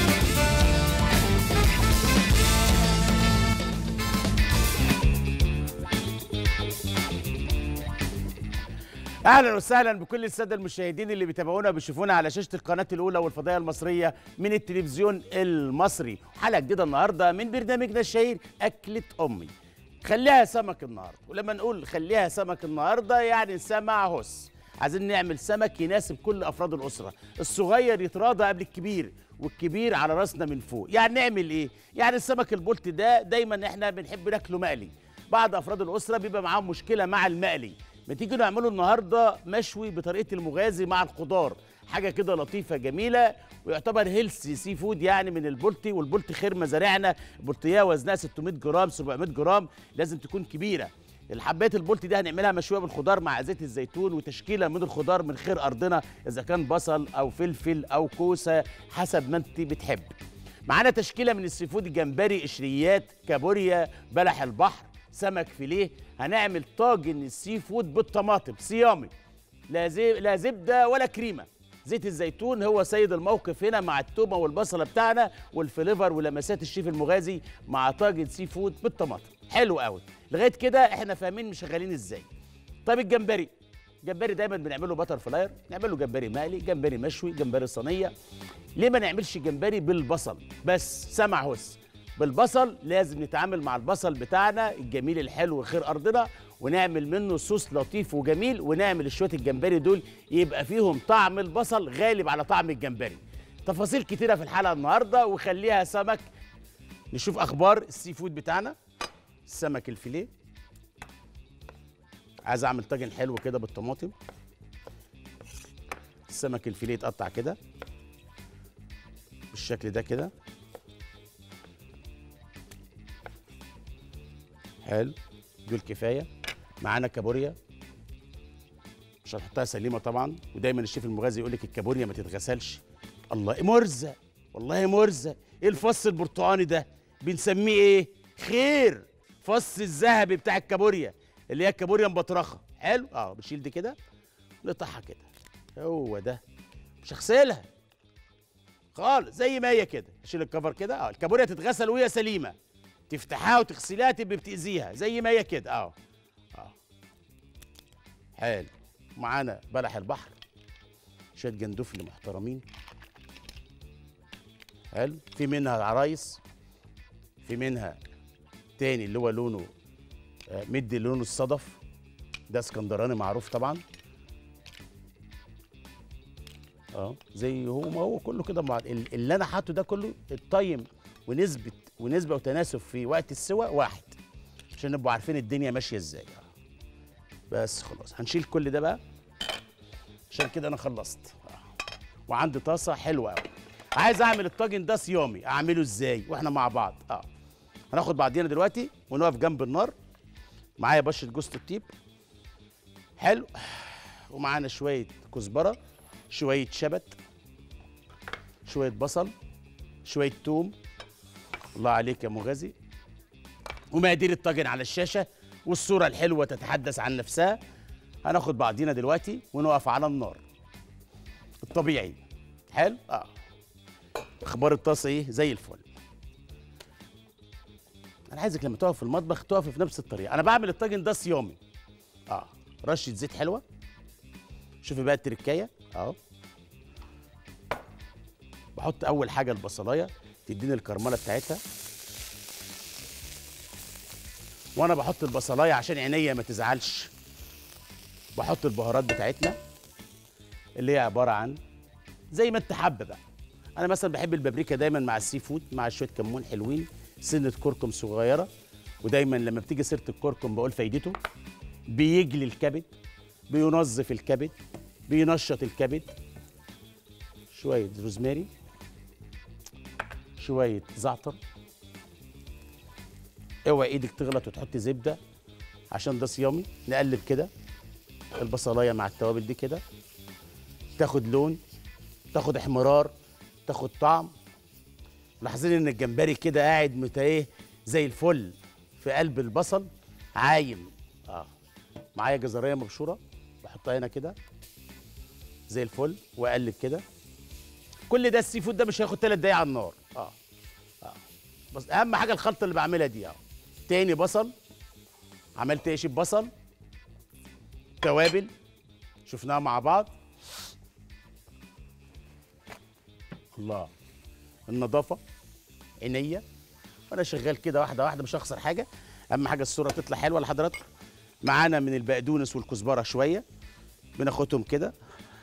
اهلا وسهلا بكل الساده المشاهدين اللي بيتابعونا وبيشوفونا على شاشه القناه الاولى والفضائيه المصريه من التلفزيون المصري حلقه جديده النهارده من برنامجنا الشهير اكله امي خليها سمك النهارده ولما نقول خليها سمك النهارده يعني سمع هس عايزين نعمل سمك يناسب كل افراد الاسره الصغير يتراضى قبل الكبير والكبير على راسنا من فوق يعني نعمل ايه يعني السمك البلط ده دايما احنا بنحب ناكله مقلي بعض افراد الاسره بيبقى معاهم مشكله مع المقلي ما تيجي نعمله النهارده مشوي بطريقه المغازي مع الخضار حاجه كده لطيفه جميله ويعتبر هيلثي سي فود يعني من البلطي والبلطي خير مزارعنا البلطيه وزنها 600 جرام 700 جرام لازم تكون كبيره الحبات البلطي دي هنعملها مشويه بالخضار مع زيت الزيتون وتشكيله من الخضار من خير ارضنا اذا كان بصل او فلفل او كوسه حسب ما انت بتحب معانا تشكيله من السي فود جمبري قشريات كابوريا بلح البحر سمك فيليه هنعمل طاجن السي فود بالطماطم صيامي لا, زي... لا زبده ولا كريمه زيت الزيتون هو سيد الموقف هنا مع التومه والبصله بتاعنا والفليفر ولمسات الشيف المغازي مع طاجن سي فود بالطماطم حلو قوي لغايه كده احنا فاهمين مشغلين ازاي طيب الجمبري جمبري دايما بنعمله بتر فلاير نعمله جمبري مقلي جمبري مشوي جمبري صينيه ليه ما نعملش جمبري بالبصل بس سمع هس بالبصل لازم نتعامل مع البصل بتاعنا الجميل الحلو خير ارضنا ونعمل منه صوص لطيف وجميل ونعمل شويه الجمبري دول يبقى فيهم طعم البصل غالب على طعم الجمبري تفاصيل كتيره في الحلقه النهارده وخليها سمك نشوف اخبار السي فود بتاعنا السمك الفيليه عايز اعمل طاجن حلو كده بالطماطم السمك الفيليه يتقطع كده بالشكل ده كده حلو دول كفايه معانا كابوريا مش هنحطها سليمه طبعا ودايما الشيف المغازي يقول لك الكابوريا ما تتغسلش الله مرزق والله مرزق ايه الفص البرتقاني ده بنسميه ايه خير فص الذهبي بتاع الكابوريا اللي هي الكابوريا مبطرخه حلو اه بنشيل دي كده نقطعها كده هو ده مش هغسلها خالص زي ما هي كده شيل الكفر كده اه الكابوريا تتغسل وهي سليمه تفتحها وتغسلها تبقى بتأذيها زي ما هي كده اه اه حلو معانا بلح البحر شويه جندفلي محترمين حلو في منها عرايس في منها تاني اللي هو لونه آه مدي لونه الصدف ده اسكندراني معروف طبعا اه زي هو ما هو كله كده مع اللي انا حاطه ده كله الطيم ونسبه ونسبه وتناسب في وقت السوى واحد عشان نبقوا عارفين الدنيا ماشيه ازاي بس خلاص هنشيل كل ده بقى عشان كده انا خلصت وعندي طاسه حلوه قوي عايز اعمل الطاجن ده صيامي اعمله ازاي واحنا مع بعض اه هناخد بعضينا دلوقتي ونقف جنب النار معايا بشره جوز الطيب حلو ومعانا شويه كزبره شويه شبت شويه بصل شويه توم الله عليك يا مغازي ومقادير الطاجن على الشاشه والصوره الحلوه تتحدث عن نفسها هناخد بعضينا دلوقتي ونقف على النار الطبيعي حلو اه اخبار الطاسه ايه زي الفل انا عايزك لما تقف في المطبخ تقف في نفس الطريقه انا بعمل الطاجن ده صيامي اه رشه زيت حلوه شوفي بقى التركايه اهو بحط اول حاجه البصلايه تديني الكرمله بتاعتها وانا بحط البصلايه عشان عينيا ما تزعلش بحط البهارات بتاعتنا اللي هي عباره عن زي ما انت حابه بقى انا مثلا بحب البابريكا دايما مع السي فود مع شويه كمون حلوين سنه كركم صغيره ودايما لما بتيجي سيره الكركم بقول فايدته بيجلي الكبد بينظف الكبد بينشط الكبد شويه روزماري شويه زعتر اوعى ايدك تغلط وتحط زبده عشان ده صيامي نقلب كده البصلايه مع التوابل دي كده تاخد لون تاخد احمرار تاخد طعم لاحظين ان الجمبري كده قاعد متا ايه زي الفل في قلب البصل عايم اه معايا جزريه مبشوره بحطها هنا كده زي الفل واقلب كده كل ده السي فود ده مش هياخد ثلاث دقايق على النار اه اه بس اهم حاجه الخلطه اللي بعملها دي اه تاني بصل عملت ايه شيف بصل توابل شفناها مع بعض الله النظافه عينيا وانا شغال كده واحده واحده مش هخسر حاجه اهم حاجه الصوره تطلع حلوه لحضراتكم معانا من البقدونس والكزبره شويه بناخدهم كده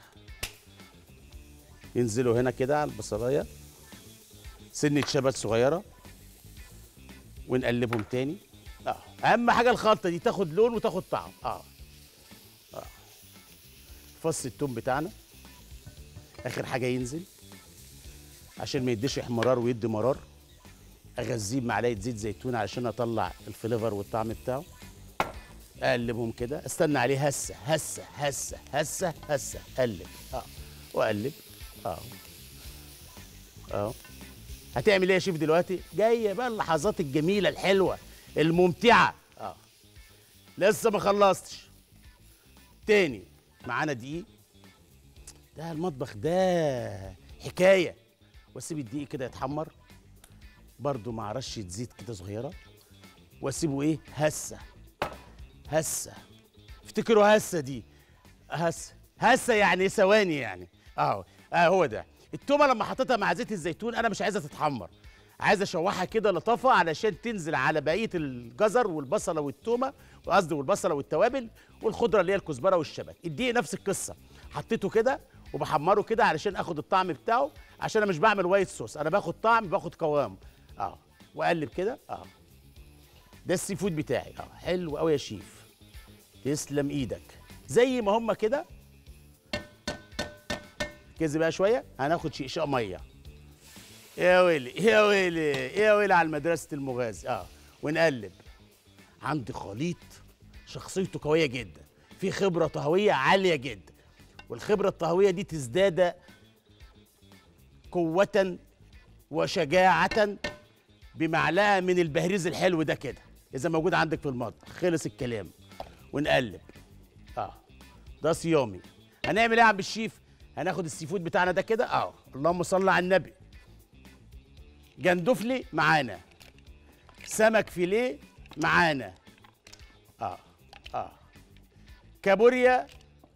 ينزلوا هنا كده على البصلايه سنه شبت صغيره ونقلبهم تاني اه اهم حاجه الخلطه دي تاخد لون وتاخد طعم اه اه فص التوم بتاعنا اخر حاجه ينزل عشان ما يديش احمرار ويدي مرار اغذيه بمعلقه زيت زيتون علشان اطلع الفليفر والطعم بتاعه اقلبهم كده استنى عليه هسه هسه هسه هسه هسه قلب اه واقلب اه اه هتعمل ايه يا شيف دلوقتي جايه بقى اللحظات الجميله الحلوه الممتعه اه لسه ما خلصتش تاني معانا دقيق ده المطبخ ده حكايه واسيب الدقيق كده يتحمر برضو مع رشه زيت كده صغيره واسيبه ايه هسه هسه افتكروا هسه دي هسه هسه يعني ثواني يعني اهو اه هو ده التومه لما حطيتها مع زيت الزيتون انا مش عايزها تتحمر عايز اشوحها كده لطافه علشان تنزل على بقيه الجزر والبصله والتومه قصدي والبصله والتوابل والخضره اللي هي الكزبره والشبت الدقيق نفس القصه حطيته كده وبحمره كده علشان اخد الطعم بتاعه عشان انا مش بعمل وايت صوص انا باخد طعم باخد قوام اه واقلب كده اه ده السي فود بتاعي اه حلو قوي يا شيف تسلم ايدك زي ما هم كده كذب بقى شويه هناخد شقشاق ميه يا ويلي يا ويلي يا ويلي على مدرسه المغازي اه ونقلب عندي خليط شخصيته قويه جدا في خبره طهويه عاليه جدا والخبره الطهويه دي تزداد قوه وشجاعه بمعلقه من البهريز الحلو ده كده اذا موجود عندك في المطبخ خلص الكلام ونقلب اه ده صيامي هنعمل ايه يا عم الشيف هناخد السي فود بتاعنا ده كده اه اللهم صل على النبي جندفلي معانا سمك فيليه معانا اه اه كابوريا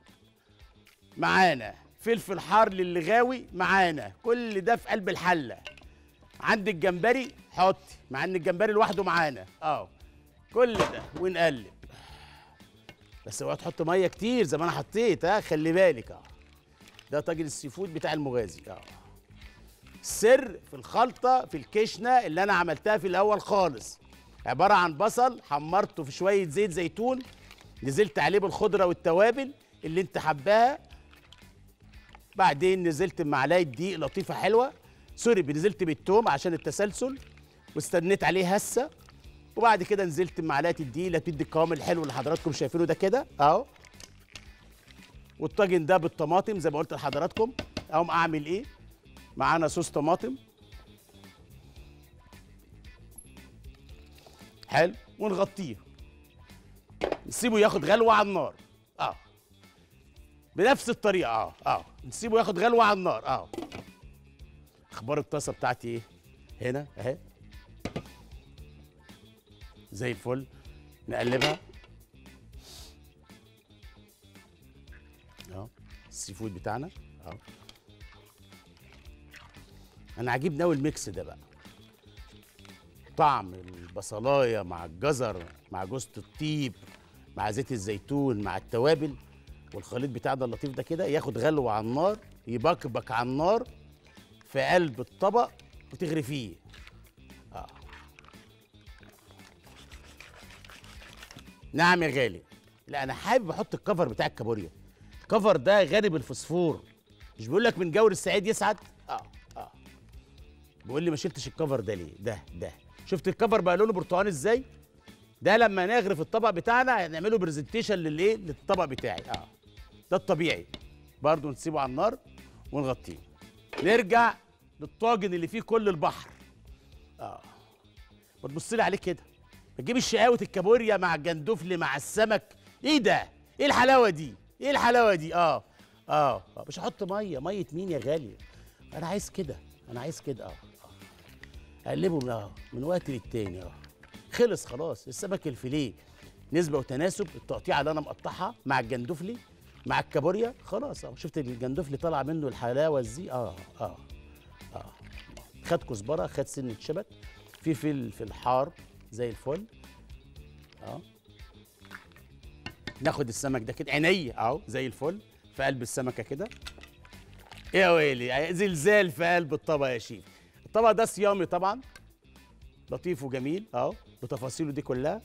معانا فلفل حار للغاوي معانا كل ده في قلب الحله عندك جمبري حطي مع ان الجمبري لوحده معانا اه كل ده ونقلب بس اوعى تحط ميه كتير زي ما انا حطيت ها خلي بالك اه ده طاجن السي فود بتاع المغازي اه السر في الخلطه في الكشنه اللي انا عملتها في الاول خالص عباره عن بصل حمرته في شويه زيت زيتون نزلت عليه بالخضره والتوابل اللي انت حباها بعدين نزلت بمعلقه دقيق لطيفه حلوه سوري نزلت بالثوم عشان التسلسل واستنيت عليه هسه وبعد كده نزلت بمعلقه الدقيق اللي بتدي القوام الحلو اللي حضراتكم شايفينه ده كده اهو والطاجن ده بالطماطم زي ما قلت لحضراتكم اقوم اعمل ايه معانا صوص طماطم حلو ونغطيه نسيبه ياخد غلوه على النار اه بنفس الطريقه اه اه نسيبه ياخد غلوه على النار اه اخبار الطاسه بتاعتي ايه هنا اهي زي الفل نقلبها اهو السي فود بتاعنا اهو انا عاجبني قوي الميكس ده بقى طعم البصلايه مع الجزر مع جوزة الطيب مع زيت الزيتون مع التوابل والخليط بتاعنا اللطيف ده كده ياخد غلوه على النار يبكبك على النار في قلب الطبق وتغرفيه اه نعم يا غالي لا انا حابب احط الكفر بتاع الكابوريا الكفر ده غني بالفوسفور مش بيقول لك من جور السعيد يسعد اه اه بيقول لي ما شلتش الكفر ده ليه ده ده شفت الكفر بقى لونه برتقاني ازاي ده لما نغرف الطبق بتاعنا هنعمله برزنتيشن للايه للطبق بتاعي اه ده الطبيعي برضو نسيبه على النار ونغطيه نرجع للطاجن اللي فيه كل البحر اه ما تبص لي عليه كده ما تجيب الشقاوة الكابوريا مع الجندفلي مع السمك ايه ده ايه الحلاوه دي ايه الحلاوه دي اه اه, آه. مش هحط ميه ميه مين يا غالي انا عايز كده انا عايز كده اه آه. اقلبه من اه من وقت للتاني اه خلص خلاص السمك الفيليه نسبه وتناسب التقطيعه اللي انا مقطعها مع الجندفلي مع الكابوريا خلاص اه شفت الجندفلي طلع منه الحلاوه دي اه اه اه خد كزبره خد سنه شبت في فلفل حار زي الفل اه ناخد السمك ده كده عينيا اهو زي الفل في قلب السمكه كده يا ويلي زلزال في قلب الطبق يا شيف الطبق ده صيامي طبعا لطيف وجميل اهو بتفاصيله دي كلها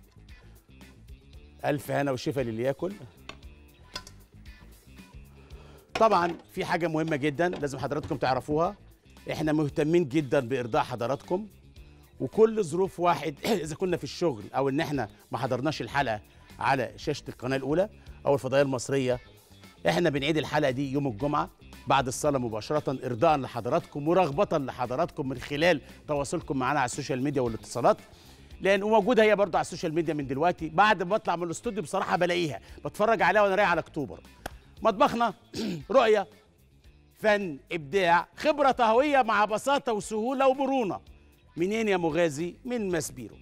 الف هنا وشفا للي ياكل طبعا في حاجه مهمه جدا لازم حضراتكم تعرفوها احنا مهتمين جدا بارضاء حضراتكم وكل ظروف واحد اذا كنا في الشغل او ان احنا ما حضرناش الحلقه على شاشه القناه الاولى او الفضائيه المصريه احنا بنعيد الحلقه دي يوم الجمعه بعد الصلاه مباشره ارضاء لحضراتكم ورغبه لحضراتكم من خلال تواصلكم معنا على السوشيال ميديا والاتصالات لان موجوده هي برضه على السوشيال ميديا من دلوقتي بعد ما بطلع من الاستوديو بصراحه بلاقيها بتفرج عليها وانا رايح على اكتوبر مطبخنا رؤيه فن ابداع خبره طهويه مع بساطه وسهوله ومرونه منين يا مغازي من ماسبيرو